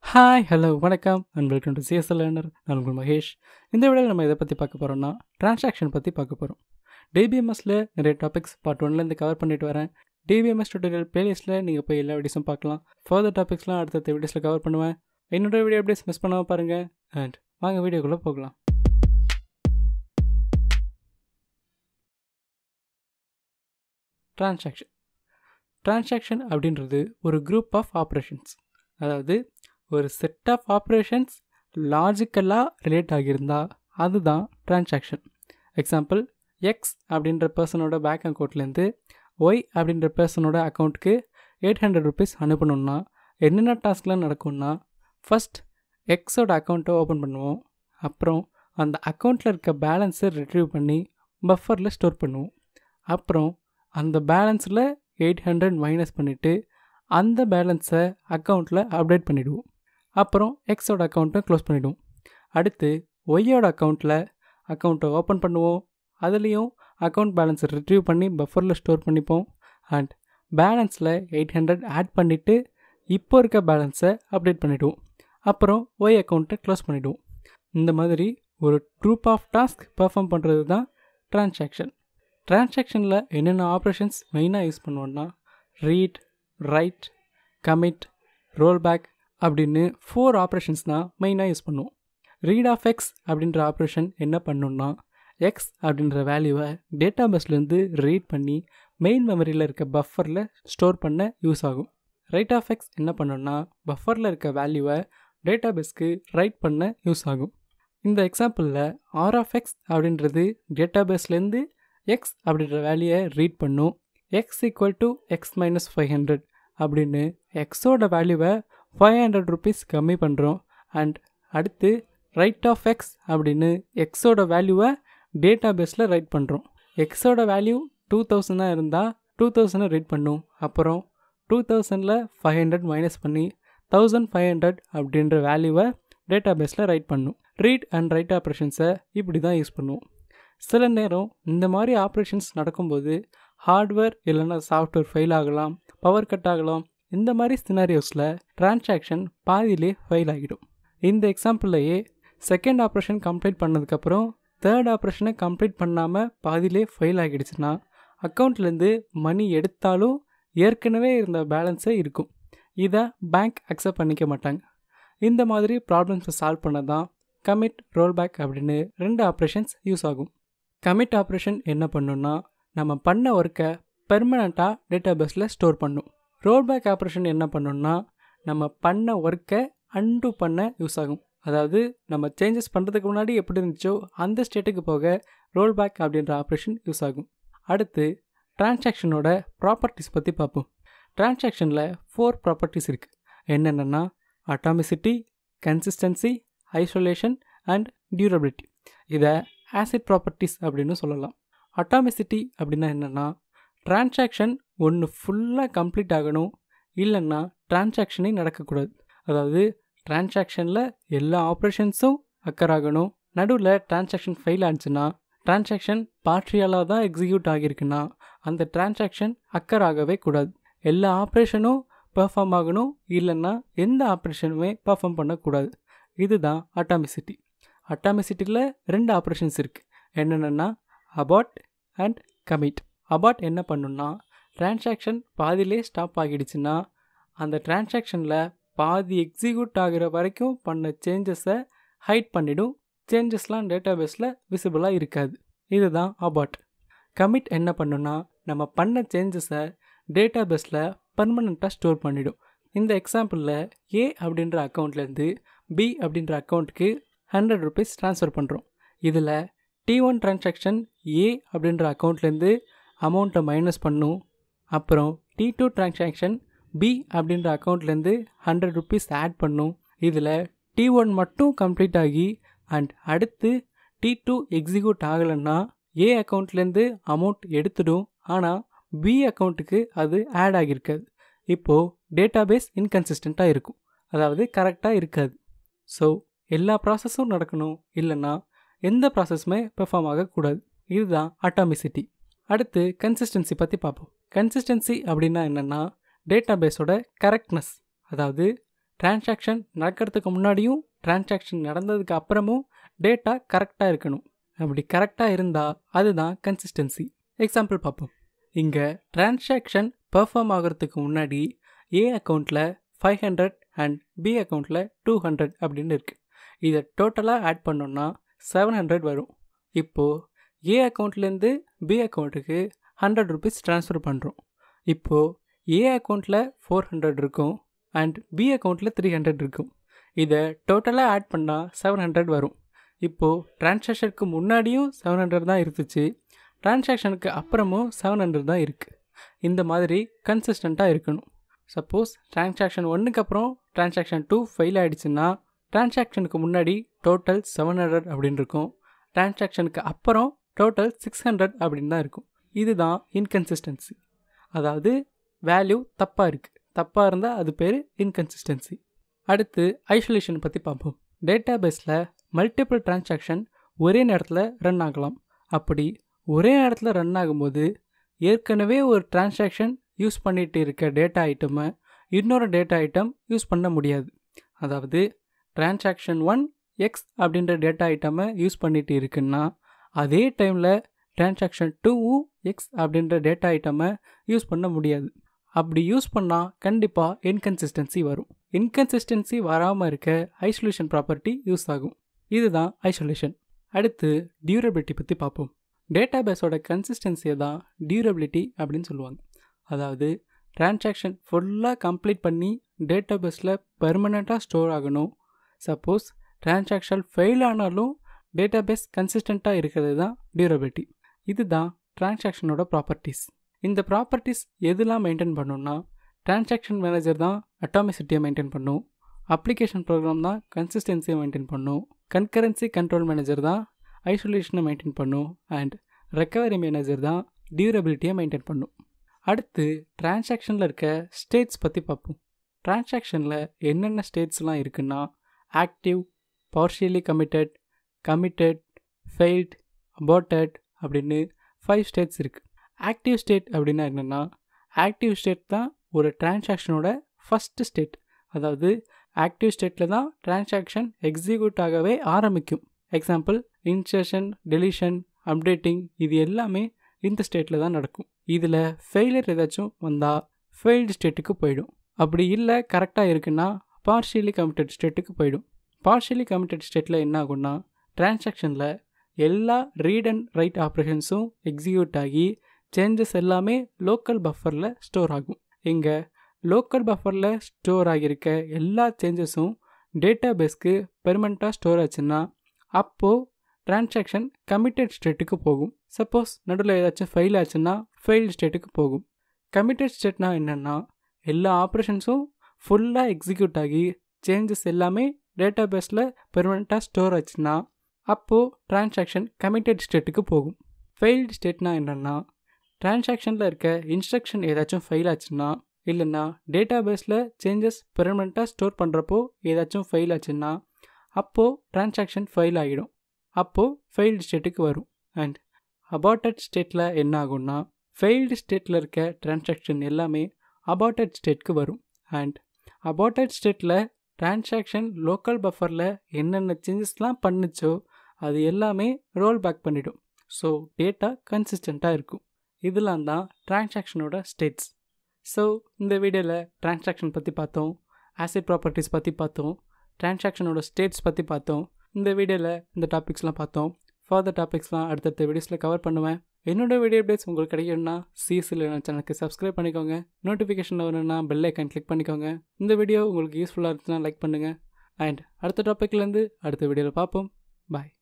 hi hello வணக்கம் and welcome to CSL learner நான் உங்கள் மகேஷ் இந்த வீடியோவில் நம்ம எதை பற்றி பார்க்க போகிறோம்னா ட்ரான்சாக்ஷன் பற்றி பார்க்க போகிறோம் டிபிஎம்எஸில் நிறைய டாபிக்ஸ் பார்ட் ஒன்லேருந்து கவர் பண்ணிட்டு வரேன் டிபிஎம்எஸ் டுட்டோரியல் பிளேலிஸ்ட்டில் நீங்கள் போய் எல்லா வீடியோஸும் பார்க்கலாம் ஃபர்தர் டாபிக்ஸ்லாம் அடுத்தடுத்த வீடியோஸில் கவர் பண்ணுவேன் என்னோட வீடியோ அப்டேட்ஸ் மிஸ் பண்ணாமல் பாருங்கள் அண்ட் வாங்க வீடியோக்குள்ளே போகலாம் ட்ரான்சாக்ஷன் ட்ரான்சாக்ஷன் அப்படின்றது ஒரு குரூப் ஆஃப் ஆப்ரேஷன்ஸ் அதாவது ஒரு செட் ஆஃப் ஆப்ரேஷன்ஸ் லாஜிக்கலாக ரிலேட் ஆகியிருந்தா அதுதான் ட்ரான்சாக்ஷன் எக்ஸாம்பிள் எக்ஸ் அப்படின்ற பர்சனோட பேங்க் அக்கௌண்ட்லேருந்து ஒய் அப்படின்ற பர்சனோட அக்கௌண்ட்டுக்கு எயிட் ஹண்ட்ரட் ருபீஸ் அனுப்பணும்னா என்னென்ன டாஸ்க்லாம் நடக்கும்னா ஃபஸ்ட் எக்ஸோட அக்கௌண்ட்டை ஓப்பன் பண்ணுவோம் அப்புறம் அந்த அக்கௌண்ட்டில் இருக்க பேலன்ஸை ரிட்ரீவ் பண்ணி பஃபரில் ஸ்டோர் பண்ணுவோம் அப்புறம் அந்த பேலன்ஸில் எயிட் ஹண்ட்ரட் மைனஸ் பண்ணிவிட்டு அந்த பேலன்ஸை அக்கௌண்ட்டில் அப்டேட் பண்ணிவிடுவோம் அப்புறம் எக்ஸோட அக்கௌண்ட்டை க்ளோஸ் பண்ணிவிடுவோம் அடுத்து ஒய்யோட அக்கௌண்ட்டில் அக்கௌண்ட்டை ஓப்பன் பண்ணுவோம் அதுலேயும் அக்கௌண்ட் பேலன்ஸை ரிட்ரீவ் பண்ணி பஃபரில் ஸ்டோர் பண்ணிப்போம் அண்ட் பேலன்ஸில் எயிட் ஹண்ட்ரட் ஆட் பண்ணிவிட்டு இப்போ இருக்க பேலன்ஸை அப்டேட் பண்ணிவிடுவோம் அப்புறம் ஒய் அக்கௌண்ட்டை க்ளோஸ் பண்ணிவிடுவோம் இந்த மாதிரி ஒரு குரூப் ஆஃப் டாஸ்க் பர்ஃபார்ம் பண்ணுறது தான் ட்ரான்சாக்ஷன் ட்ரான்சாக்ஷனில் என்னென்ன ஆப்ரேஷன்ஸ் மெயினாக யூஸ் பண்ணுவோன்னா read write commit roll back அப்படின்னு ஃபோர் ஆப்ரேஷன்ஸ் தான் மெயினாக யூஸ் பண்ணுவோம் ரீட் ஆஃப் எக்ஸ் அப்படின்ற ஆப்ரேஷன் என்ன பண்ணுன்னா எக்ஸ் அப்படின்ற வேல்யூவை டேட்டா பேஸ்லேருந்து ரீட் பண்ணி மெயின் மெமரியில் இருக்க பஃபரில் ஸ்டோர் பண்ண யூஸ் ஆகும் ரைட் ஆஃப் எக்ஸ் என்ன பண்ணுன்னா பஃபரில் இருக்க வேல்யூவை டேட்டா பேஸ்க்கு ரைட் பண்ண யூஸ் ஆகும் இந்த எக்ஸாம்பிளில் ஆர் ஆஃப் எக்ஸ் அப்படின்றது டேட்டா பேஸ்லேருந்து எக்ஸ் அப்படின்ற வேல்யூவை ரீட் பண்ணும் X equal to X minus five hundred அப்படின்னு எக்ஸோட வேல்யூவை ஃபைவ் ஹண்ட்ரட் ருபீஸ் கம்மி பண்ணுறோம் அண்ட் அடுத்து ரைட் ஆஃப் எக்ஸ் அப்படின்னு எக்ஸோட வேல்யூவை டேட்டா பேஸில் ரைட் பண்ணுறோம் எக்ஸோட வேல்யூ டூ தௌசண்டாக இருந்தால் டூ தௌசண்டை ரீட் பண்ணும் அப்புறம் டூ தௌசண்டில் ஃபைவ் ஹண்ட்ரட் மைனஸ் பண்ணி தௌசண்ட் ஃபைவ் ஹண்ட்ரட் அப்படின்ற வேல்யூவை டேட்டா பேஸில் ரைட் பண்ணும் ரீட் அண்ட் ரைட் ஆப்ரேஷன்ஸை இப்படி தான் யூஸ் பண்ணுவோம் சில நேரம் இந்த மாதிரி ஆப்ரேஷன்ஸ் நடக்கும்போது ஹார்ட்வேர் இல்லைன்னா சாஃப்ட்வேர் ஃபெயில் ஆகலாம் பவர் கட் ஆகலாம் இந்த மாதிரி சினாரியோஸில் ட்ரான்சாக்ஷன் பாதியிலே ஃபெயில் ஆகிடும் இந்த எக்ஸாம்பிள்லையே செகண்ட் ஆப்ரேஷன் கம்ப்ளீட் பண்ணதுக்கப்புறம் தேர்ட் ஆப்ரேஷனை கம்ப்ளீட் பண்ணாமல் பாதியிலே ஃபெயில் ஆகிடுச்சுன்னா அக்கௌண்ட்லேருந்து மணி எடுத்தாலும் ஏற்கனவே இருந்த பேலன்ஸே இருக்கும் இதை பேங்க் அக்செப்ட் பண்ணிக்க மாட்டாங்க இந்த மாதிரி ப்ராப்ளம்ஸை சால்வ் பண்ண தான் கமிட் ரோல்பேக் அப்படின்னு ரெண்டு ஆப்ரேஷன்ஸ் யூஸ் ஆகும் கமிட் ஆப்ரேஷன் என்ன பண்ணுன்னா நம்ம பண்ண ஒர்க்கை பெர்மனண்ட்டாக டேட்டா பேஸில் ஸ்டோர் பண்ணும் ரோல்பேக் ஆப்ரேஷன் என்ன பண்ணுன்னா நம்ம பண்ண ஒர்க்கை அன்டூ பண்ண யூஸ் ஆகும் அதாவது நம்ம சேஞ்சஸ் பண்ணுறதுக்கு முன்னாடி எப்படி இருந்துச்சோ அந்த ஸ்டேட்டுக்கு போக ரோல்பேக் அப்படின்ற ஆப்ரேஷன் யூஸ் ஆகும் அடுத்து டிரான்சாக்ஷனோட ப்ராப்பர்ட்டிஸ் பற்றி பார்ப்போம் டிரான்சாக்ஷனில் ஃபோர் ப்ராப்பர்ட்டிஸ் இருக்குது என்னென்னா atomicity consistency isolation and durability இதை ஆசிட் ப்ராப்பர்ட்டிஸ் அப்படின்னு சொல்லலாம் அட்டாமிசிட்டி அப்படின்னா என்னென்னா டிரான்சாக்ஷன் ஒன்று ஃபுல்லாக கம்ப்ளீட் ஆகணும் இல்லைன்னா டிரான்சாக்ஷனே நடக்கக்கூடாது அதாவது டிரான்சாக்ஷனில் எல்லா ஆப்ரேஷன்ஸும் அக்கர் ஆகணும் நடுவில் டிரான்சாக்ஷன் ஃபெயில் ஆச்சுன்னா டிரான்சாக்ஷன் பார்ட்ரியாலாக தான் எக்ஸிக்யூட் ஆகியிருக்குன்னா அந்த டிரான்சாக்ஷன் அக்கர் ஆகவே கூடாது எல்லா ஆப்ரேஷனும் பெர்ஃபார்ம் ஆகணும் இல்லைன்னா எந்த ஆப்ரேஷனுமே பெர்ஃபார்ம் பண்ணக்கூடாது இதுதான் அட்டாமிசிட்டி அட்டாமிசிட்டியில் ரெண்டு ஆப்ரேஷன்ஸ் இருக்குது என்னென்னா அபாட் அண்ட் கமிட் அபாட் என்ன பண்ணுன்னா டிரான்சாக்ஷன் பாதியிலே ஸ்டாப் ஆகிடுச்சுன்னா அந்த டிரான்சாக்ஷனில் பாதி எக்ஸிக்யூட் ஆகிற வரைக்கும் பண்ண சேஞ்சஸை ஹைட் பண்ணிடும் சேஞ்சஸ்லாம் டேட்டா பேஸில் விசிபிளாக இருக்காது இதுதான் அபாட் கமிட் என்ன பண்ணுன்னா நம்ம பண்ண சேஞ்சஸை டேட்டா பேஸில் பர்மனெண்ட்டாக ஸ்டோர் பண்ணிடும் இந்த எக்ஸாம்பிளில் ஏ அப்படின்ற அக்கௌண்ட்லேருந்து பி அப்படின்ற அக்கௌண்ட்டுக்கு ஹண்ட்ரட் ருபீஸ் ட்ரான்ஸ்ஃபர் பண்ணுறோம் இதில் டி ஒன் ட்ரான்சாக்ஷன் ஏ அப்படின்ற அக்கௌண்ட்லேருந்து அமௌண்ட்டை மைனஸ் பண்ணும் அப்புறம் டி டூ ட்ரான்சாக்ஷன் பி அப்படின்ற அக்கௌண்ட்லேருந்து ஹண்ட்ரட் ருபீஸ் ஆட் பண்ணும் இதில் டி ஒன் மட்டும் கம்ப்ளீட் ஆகி அண்ட் அடுத்து டி டூ எக்ஸிக்யூட் ஆகலைன்னா ஏ அக்கௌண்ட்லேருந்து அமௌண்ட் எடுத்துடும் ஆனால் பி அக்கௌண்ட்டுக்கு அது ஆட் ஆகியிருக்காது இப்போது டேட்டாபேஸ் இன்கன்சிஸ்டண்ட்டாக இருக்கும் அதாவது கரெக்டாக இருக்காது ஸோ எல்லா ப்ராசஸும் நடக்கணும் இல்லைன்னா எந்த ப்ராசஸுமே பெர்ஃபார்ம் ஆகக்கூடாது இதுதான் அட்டாமிசிட்டி அடுத்து கன்சிஸ்டன்சி பற்றி பார்ப்போம் கன்சிஸ்டன்சி அப்படின்னா என்னென்னா டேட்டா பேஸோட கரெக்ட்னஸ் அதாவது டிரான்சாக்ஷன் நடக்கிறதுக்கு முன்னாடியும் டிரான்சாக்ஷன் நடந்ததுக்கு அப்புறமும் டேட்டா கரெக்டாக இருக்கணும் அப்படி கரெக்டாக இருந்தால் அதுதான் கன்சிஸ்டன்சி எக்ஸாம்பிள் பார்ப்போம் இங்கே டிரான்சாக்ஷன் பெர்ஃபார்ம் ஆகிறதுக்கு முன்னாடி ஏ அக்கௌண்ட்டில் ஃபைவ் ஹண்ட்ரட் அண்ட் பி அக்கௌண்ட்டில் டூ ஹண்ட்ரட் அப்படின்னு இருக்குது இதை டோட்டலாக ஆட் பண்ணோன்னா செவன் ஹண்ட்ரட் வரும் இப்போது ஏ அக்கௌண்ட்லேருந்து பி அக்கௌண்ட்டுக்கு ஹண்ட்ரட் ருபீஸ் ட்ரான்ஸ்ஃபர் பண்ணுறோம் இப்போது ஏ அக்கௌண்ட்டில் ஃபோர் ஹண்ட்ரட் இருக்கும் அண்ட் பி அக்கௌண்ட்டில் த்ரீ ஹண்ட்ரட் இருக்கும் இதை டோட்டலாக ஆட் பண்ணால் செவன் ஹண்ட்ரட் வரும் இப்போது டிரான்சாக்ஷனுக்கு முன்னாடியும் செவன் ஹண்ட்ரட் தான் இருந்துச்சு டிரான்சாக்ஷனுக்கு அப்புறமும் செவன் ஹண்ட்ரட் தான் இருக்குது இந்த மாதிரி கன்சிஸ்டண்ட்டாக இருக்கணும் சப்போஸ் டிரான்சாக்ஷன் ஒன்றுக்கு அப்புறம் டிரான்சாக்ஷன் டூ ஃபெயில் ஆகிடுச்சுன்னா டிரான்சாக்ஷனுக்கு முன்னாடி டோட்டல் செவன் ஹண்ட்ரட் அப்படின்னு இருக்கும் டிரான்சாக்ஷனுக்கு அப்புறம் டோட்டல் சிக்ஸ் ஹண்ட்ரட் அப்படின்னு தான் இருக்கும் இதுதான் இன்கன்சிஸ்டன்சி அதாவது வேல்யூ தப்பாக இருக்குது தப்பாக இருந்தால் அது பேர் இன்கன்சிஸ்டன்சி அடுத்து ஐசோலேஷன் பற்றி பார்ப்போம் டேட்டா பேஸில் மல்டிபிள் டிரான்சாக்ஷன் ஒரே நேரத்தில் ரன் ஆகலாம் அப்படி ஒரே நேரத்தில் ரன் ஆகும்போது ஏற்கனவே ஒரு டிரான்சாக்ஷன் யூஸ் பண்ணிட்டு இருக்க டேட்டா ஐட்டமை இன்னொரு டேட்டா ஐட்டம் யூஸ் பண்ண முடியாது அதாவது டிரான்சாக்ஷன் ஒன் எக்ஸ் அப்படின்ற டேட்டா ஐட்டமை யூஸ் பண்ணிட்டு இருக்குன்னா அதே டைமில் டிரான்சாக்ஷன் டூவும் எக்ஸ் அப்படின்ற டேட்டா ஐட்டமை யூஸ் பண்ண முடியாது அப்படி யூஸ் பண்ணால் கண்டிப்பாக இன்கன்சிஸ்டன்சி வரும் இன்கன்சிஸ்டன்சி வராமல் இருக்க ஐசோலேஷன் ப்ராப்பர்ட்டி யூஸ் ஆகும் இதுதான் ஐசோலேஷன் அடுத்து டியூரபிலிட்டி பற்றி பார்ப்போம் டேட்டா பேஸோட கன்சிஸ்டன்சியை தான் டியூரபிலிட்டி அப்படின்னு சொல்லுவாங்க அதாவது டிரான்சாக்ஷன் ஃபுல்லாக கம்ப்ளீட் பண்ணி டேட்டா பேஸில் பெர்மனெண்ட்டாக ஸ்டோர் ஆகணும் சப்போஸ் டிரான்சாக்ஷன் ஃபெயில் ஆனாலும் டேட்டா பேஸ் கன்சிஸ்டண்ட்டாக இருக்கிறது தான் டியூரபிலிட்டி இதுதான் டிரான்சாக்ஷனோட ப்ராப்பர்ட்டிஸ் இந்த ப்ராப்பர்ட்டிஸ் எதெல்லாம் மெயின்டைன் பண்ணணும்னா டிரான்சாக்ஷன் மேனேஜர் தான் அட்டாமிசிட்டியை மெயின்டைன் பண்ணும் அப்ளிகேஷன் ப்ரோக்ராம் தான் கன்சிஸ்டன்சியை மெயின்டைன் பண்ணும் கன்கரன்சி கண்ட்ரோல் மேனேஜர் தான் ஐசோலேஷனை மெயின்டைன் பண்ணும் அண்ட் ரெக்கவரி மேனேஜர் தான் டியூரபிலிட்டியை மெயின்டைன் பண்ணும் அடுத்து டிரான்சாக்ஷனில் இருக்க ஸ்டேட்ஸ் பற்றி பார்ப்போம் டிரான்சாக்ஷனில் என்னென்ன ஸ்டேட்ஸ்லாம் இருக்குன்னா active partially committed committed failed aborted அப்படின்னு ஃபைவ் ஸ்டேட்ஸ் இருக்குது ஆக்டிவ் ஸ்டேட் அப்படின்னா என்னென்னா ஆக்டிவ் ஸ்டேட் தான் ஒரு டிரான்சாக்ஷனோட ஃபஸ்ட்டு ஸ்டேட் அதாவது ஆக்டிவ் ஸ்டேட்டில் தான் டிரான்சாக்ஷன் எக்ஸிக்யூட் ஆகவே ஆரம்பிக்கும் எக்ஸாம்பிள் இன்சர்ஷன் டெலிஷன் அப்டேட்டிங் இது எல்லாமே இந்த ஸ்டேட்டில் தான் நடக்கும் இதில் ஃபெயிலியர் ஏதாச்சும் வந்தால் ஃபெயில்டு ஸ்டேட்டுக்கு போயிடும் அப்படி இல்லை கரெக்டாக இருக்குன்னா பார்ஷியலி கமிட்டட் ஸ்டேட்டுக்கு போயிடும் பார்ஷியலி கமிட்டட் ஸ்டேட்டில் என்ன ஆகும்னா டிரான்சாக்ஷனில் எல்லா ரீட் அண்ட் ரைட் ஆப்ரேஷன்ஸும் எக்ஸிக்யூட் ஆகி சேஞ்சஸ் எல்லாமே லோக்கல் பஃபரில் ஸ்டோர் ஆகும் இங்கே லோக்கல் பஃபரில் ஸ்டோர் ஆகியிருக்க எல்லா சேஞ்சஸும் டேட்டா பேஸ்க்கு பெர்மனண்ட்டாக ஸ்டோர் ஆச்சுன்னா அப்போது டிரான்சாக்ஷன் கமிட்டட் ஸ்டேட்டுக்கு போகும் சப்போஸ் நடுவில் ஏதாச்சும் ஃபெயில் ஆச்சுன்னா ஃபெயில்டு ஸ்டேட்டுக்கு போகும் கமிட்டட் ஸ்டேட்னா என்னென்னா எல்லா ஆப்ரேஷன்ஸும் ஃபுல்லாக எக்ஸிக்யூட் ஆகி சேஞ்சஸ் எல்லாமே டேட்டா பேஸில் பெர்மனண்ட்டாக ஸ்டோர் ஆச்சுன்னா அப்போது டிரான்சாக்ஷன் கமிட்டட் ஸ்டேட்டுக்கு போகும் ஃபெயில்டு ஸ்டேட்னா என்னென்னா டிரான்சாக்ஷனில் இருக்க இன்ஸ்ட்ரக்ஷன் ஏதாச்சும் ஃபெயில் ஆச்சுன்னா இல்லைன்னா டேட்டா பேஸில் சேஞ்சஸ் பெர்மனண்ட்டாக ஸ்டோர் பண்ணுறப்போ ஏதாச்சும் ஃபெயில் ஆச்சுன்னா அப்போது டிரான்சாக்ஷன் ஃபெயில் ஆகிடும் அப்போது ஃபெயில்டு ஸ்டேட்டுக்கு வரும் அண்ட் அபார்ட்டட் ஸ்டேட்டில் என்ன ஆகும்னா ஃபெயில்டு ஸ்டேட்டில் இருக்க டிரான்சாக்ஷன் எல்லாமே அபார்ட்டட் ஸ்டேட்க்கு வரும் அண்ட் அபார்ட்டட் ஸ்டேட்டில் டிரான்சாக்ஷன் லோக்கல் பஃபரில் என்னென்ன சேஞ்சஸ்லாம் பண்ணுச்சோ அது எல்லாமே ரோல் பேக் பண்ணிடும் ஸோ டேட்டா கன்சிஸ்டண்ட்டாக இருக்கும் இதெல்லாம் தான் டிரான்சாக்ஷனோட ஸ்டேட்ஸ் ஸோ இந்த வீடியோவில் டிரான்சாக்ஷன் பற்றி பார்த்தோம் ஆசிட் ப்ராப்பர்ட்டிஸ் பற்றி பார்த்தோம் டிரான்சாக்ஷனோட ஸ்டேட்ஸ் பற்றி பார்த்தோம் இந்த வீடியோவில் இந்த டாபிக்ஸ்லாம் பார்த்தோம் ஃபர்தர் டாபிக்ஸ்லாம் அடுத்தடுத்த வீடியோஸில் கவர் பண்ணுவேன் என்னோட வீடியோ அப்டேட்ஸ் உங்களுக்கு கிடைக்கணும்னா சிஎஸ்சில் சேனலுக்கு சப்ஸ்கிரைப் பண்ணிக்கோங்க நோட்டிஃபிகேஷன் வரணும்னா பெல் ஐக்கன் கிளிக் பண்ணிக்கோங்க இந்த வீடியோ உங்களுக்கு யூஸ்ஃபுல்லாக இருந்துச்சுன்னா லைக் பண்ணுங்கள் அண்ட் அடுத்த டாப்பிக்லேருந்து அடுத்த வீடியோவில் பார்ப்போம் பாய்